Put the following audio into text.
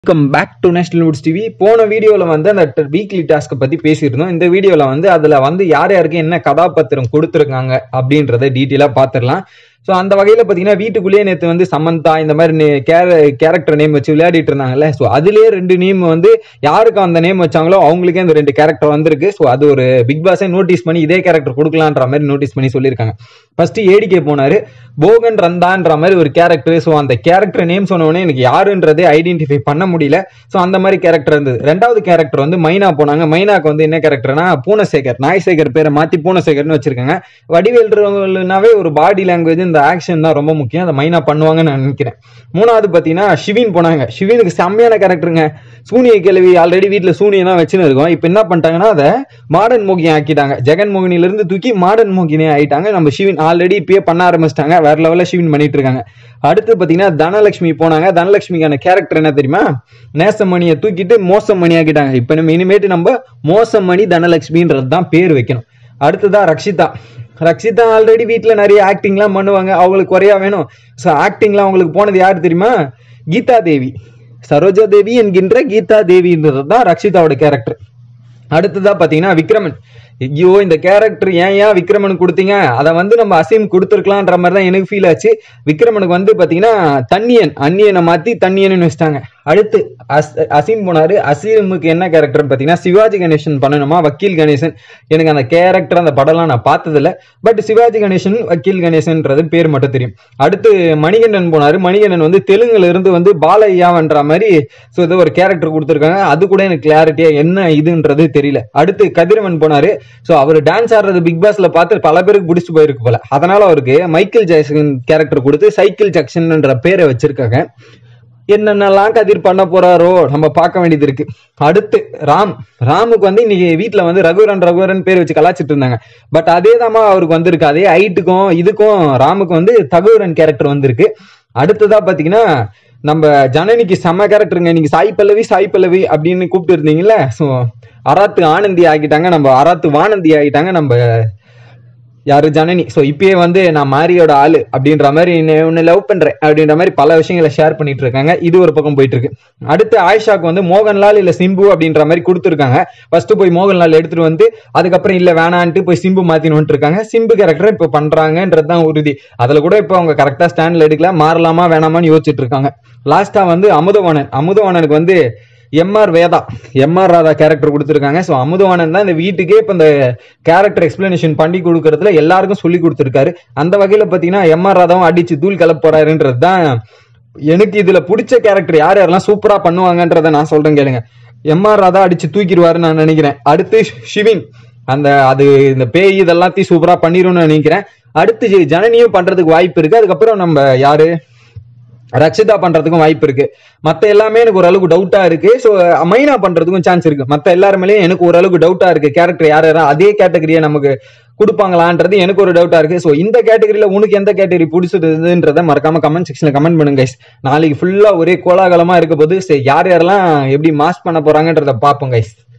Welcome back to national woods TV போன வீடியோவில் வந்து அந்த வீக்லி டாஸ்க்கை பற்றி பேசியிருந்தோம் இந்த வீடியோவில் வந்து அதில் வந்து யார் யாருக்கு என்ன கதாபாத்திரம் கொடுத்துருக்காங்க அப்படின்றத டீட்டெயிலாக பார்த்துடலாம் ஸோ அந்த வகையில் பார்த்தீங்கன்னா வீட்டுக்குள்ளேயே நேற்று வந்து சமந்தா இந்த மாதிரி கேரக்டர் நேம் வச்சு விளையாடிட்டு இருந்தாங்கல்ல ஸோ அதுலேயே ரெண்டு நேம் வந்து யாருக்கு அந்த நேம் வச்சாங்களோ அவங்களுக்கே அந்த ரெண்டு கேரக்டர் வந்திருக்கு ஸோ அது ஒரு பிக் பாஸே நோட்டீஸ் பண்ணி இதே கேரக்டர் கொடுக்கலான்ற மாதிரி நோட்டீஸ் பண்ணி சொல்லியிருக்காங்க ஃபர்ஸ்ட் ஏடிகே போனாரு போகன் ரந்தான்ற மாதிரி ஒரு கேரக்டர் ஸோ அந்த கேரக்டர் நேம் சொன்னோடனே எனக்கு யாருன்றதே ஐடென்டிஃபை பண்ண முடியல ஸோ அந்த மாதிரி கேரக்டர் இருந்தது ரெண்டாவது கேரக்டர் வந்து மைனா போனாங்க மைனாக்கு வந்து என்ன கேரக்டர்னா பூனசேகர் நாய்சேகர் பேரை மாற்றி பூனசேகர்னு வச்சிருக்காங்க வடிவேல்னாவே ஒரு பாடி லாங்குவேஜ் இந்த ஆக்ஷன் தான் ரொம்ப முக்கியம் அதை மைனா பண்ணுவாங்கன்னு நான் நினைக்கிறேன் மூணாவது பார்த்தீங்கன்னா ஷிவின் போனாங்க ஷிவினுக்கு செம்மையான கேரக்டருங்க சூனிய கேள்வி ஆல்ரெடி வீட்டில் சூனியம் தான் வச்சுன்னு இருக்கோம் இப்போ என்ன பண்ணிட்டாங்கன்னா அதை மாடர்ன் மோகியம் ஆக்கிட்டாங்க ஜெகன் மோகினிலிருந்து தூக்கி மாடர்ன் மோகினே ஆயிட்டாங்க நம்ம ஷிவின் ஆல்ரெடி இப்பயே பண்ண ஆரம்பிச்சிட்டாங்க வேற லெவலில் ஷிவின் பண்ணிட்டு இருக்காங்க அடுத்து பார்த்தீங்கன்னா தனலட்சுமி போனாங்க தனலட்சுமிக்கான கேரக்டர் என்ன தெரியுமா நேசமணியை தூக்கிட்டு மோசமணி ஆக்கிட்டாங்க இப்போ நம்ம இனிமேட்டு நம்ம மோசமணி தனலட்சுமின்றது தான் பேர் வைக்கணும் அடுத்ததா ரக்ஷிதா ரக்ஷிதா ஆல்ரெடி வீட்டில் நிறைய ஆக்டிங்லாம் பண்ணுவாங்க அவங்களுக்கு குறையா வேணும் ஸோ ஆக்டிங்லாம் அவங்களுக்கு போனது யார் தெரியுமா கீதா தேவி சரோஜா தேவி என்கின்ற கீதா தேவின்றது தான் ரக்ஷிதாவோட கேரக்டர் அடுத்ததா பார்த்தீங்கன்னா விக்ரமன் ஐயோ இந்த கேரக்டர் ஏன் ஏன் விக்ரமனுக்கு கொடுத்தீங்க அதை வந்து நம்ம அசீம் கொடுத்துருக்கலான்ற மாதிரி தான் எனக்கு ஃபீல் ஆச்சு விக்ரமனுக்கு வந்து பார்த்தீங்கன்னா தண்ணியன் அந்நியனை மாற்றி தண்ணியன்னு வச்சிட்டாங்க அடுத்து அஸ் அசீம் போனாரு அசீமுக்கு என்ன கேரக்டர்னு பார்த்தீங்கன்னா சிவாஜி கணேசன் பண்ணணுமா வக்கீல் கணேசன் எனக்கு அந்த கேரக்டர் அந்த படம்லாம் நான் பார்த்ததில்ல பட் சிவாஜி கணேசன் வக்கீல் கணேசன்ன்றது பேர் மட்டும் தெரியும் அடுத்து மணிகண்டன் போனாரு மணிகண்டன் வந்து தெலுங்குல இருந்து வந்து பாலையாவன்ற மாதிரி ஸோ ஏதோ ஒரு கேரக்டர் கொடுத்துருக்காங்க அது கூட எனக்கு கிளாரிட்டியா என்ன இதுன்றது தெரியல அடுத்து கதிரவன் போனாரு ஸோ அவர் டான்ஸ் ஆடுறது பிக் பாஸ்ல பார்த்து பல பேருக்கு பிடிச்சி போயிருக்கு போல அதனால அவருக்கு மைக்கேல் ஜாக்சன் கேரக்டர் கொடுத்து சைக்கிள் ஜாக்சன்ன்ற பேரை வச்சிருக்காங்க என்னென்னலாம் கதிர் பண்ண போறாரோ நம்ம பார்க்க வேண்டியது இருக்கு அடுத்து ராம் ராமுக்கு வந்து இன்னைக்கு வீட்டில் வந்து ரகுவரன் ரகுவரன் பேர் வச்சு கலாச்சிட்டு இருந்தாங்க பட் அதே தாமா அவருக்கு வந்திருக்கு அதே ஹைட்டுக்கும் இதுக்கும் ராமுக்கு வந்து தகுவரன் கேரக்டர் வந்திருக்கு அடுத்ததா பாத்தீங்கன்னா நம்ம ஜனனிக்கு செம்ம கேரக்டருங்க இன்னைக்கு சாய் பல்லவி சாய் பல்லவி அப்படின்னு கூப்பிட்டு இருந்தீங்கல்ல ஸோ அராத்து ஆனந்தி ஆகிட்டாங்க நம்ம அராத்து வானந்தி ஆகிட்டாங்க நம்ம யாரு ஜனனி ஸோ இப்பயே வந்து நான் மாரியோட ஆளு அப்படின்ற மாதிரி உன்னை லவ் பண்றேன் அப்படின்ற மாதிரி பல விஷயங்களை ஷேர் பண்ணிட்டு இருக்காங்க இது ஒரு பக்கம் போயிட்டு இருக்கு அடுத்து ஆயிஷாக்கு வந்து மோகன்லால் இல்ல சிம்பு அப்படின்ற மாதிரி கொடுத்துருக்காங்க ஃபர்ஸ்ட் போய் மோகன்லால் எடுத்துட்டு வந்து அதுக்கப்புறம் இல்ல வேணான்ட்டு போய் சிம்பு மாத்தின்னு வந்துட்டு இருக்காங்க சிம்பு கேரக்டர் இப்போ பண்றாங்கன்றது தான் உறுதி அதுல கூட இப்போ அவங்க கரெக்டா ஸ்டாண்ட்ல எடுக்கல மாறலாமா வேணாமான்னு யோசிச்சுட்டு இருக்காங்க லாஸ்டா வந்து அமுதவாணன் அமுதவாணனுக்கு வந்து MR Vedha MR Radha character கொடுத்துருக்காங்க ஸோ அமுதவானன் தான் இந்த வீட்டுக்கே இப்போ இந்த கேரக்டர் எக்ஸ்பிளனேஷன் பண்ணி கொடுக்கறதுல எல்லாருக்கும் சொல்லி கொடுத்துருக்காரு அந்த வகையில் பார்த்தீங்கன்னா எம்ஆர் ராதாவும் அடிச்சு தூள் கலப்ப போறாருன்றது தான் எனக்கு இதுல பிடிச்ச கேரக்டர் யார் யாரெல்லாம் சூப்பரா பண்ணுவாங்கன்றத நான் சொல்றேன் கேளுங்க எம்ஆர் ராதா அடிச்சு தூக்கிடுவாருன்னு நான் நினைக்கிறேன் அடுத்து ஷிவின் அந்த அது இந்த பேய் இதெல்லாத்தையும் சூப்பரா பண்ணிரும்னு நினைக்கிறேன் அடுத்து ஜனனியும் பண்றதுக்கு வாய்ப்பு இருக்கு அதுக்கப்புறம் நம்ம யாரு ரக்ஷிதா பண்றதுக்கும் வாய்ப்பு இருக்கு மத்த எல்லாமே எனக்கு ஓரளவுக்கு டவுட்டா இருக்கு ஸோ மைனா பண்றதுக்கும் சான்ஸ் இருக்கு மத்த எல்லாருமே எனக்கு ஓரளவுக்கு டவுட்டா இருக்கு கேரக்டர் யார் யாரா அதே கேட்டகரியை நமக்கு கொடுப்பாங்களான்றது எனக்கு ஒரு டவுட்டா இருக்கு ஸோ இந்த கேட்டகரியில உனக்கு எந்த கேட்டகரி பிடிச்சதுன்றத மறக்காம கமெண்ட் செக்ஷன்ல கமெண்ட் பண்ணுங்க guys. நாளைக்கு ஃபுல்லா ஒரே கோலாகலமா இருக்க போது சரி யார் யாரெல்லாம் எப்படி மாஸ் பண்ண போறாங்கன்றத பார்ப்போம் கைஸ்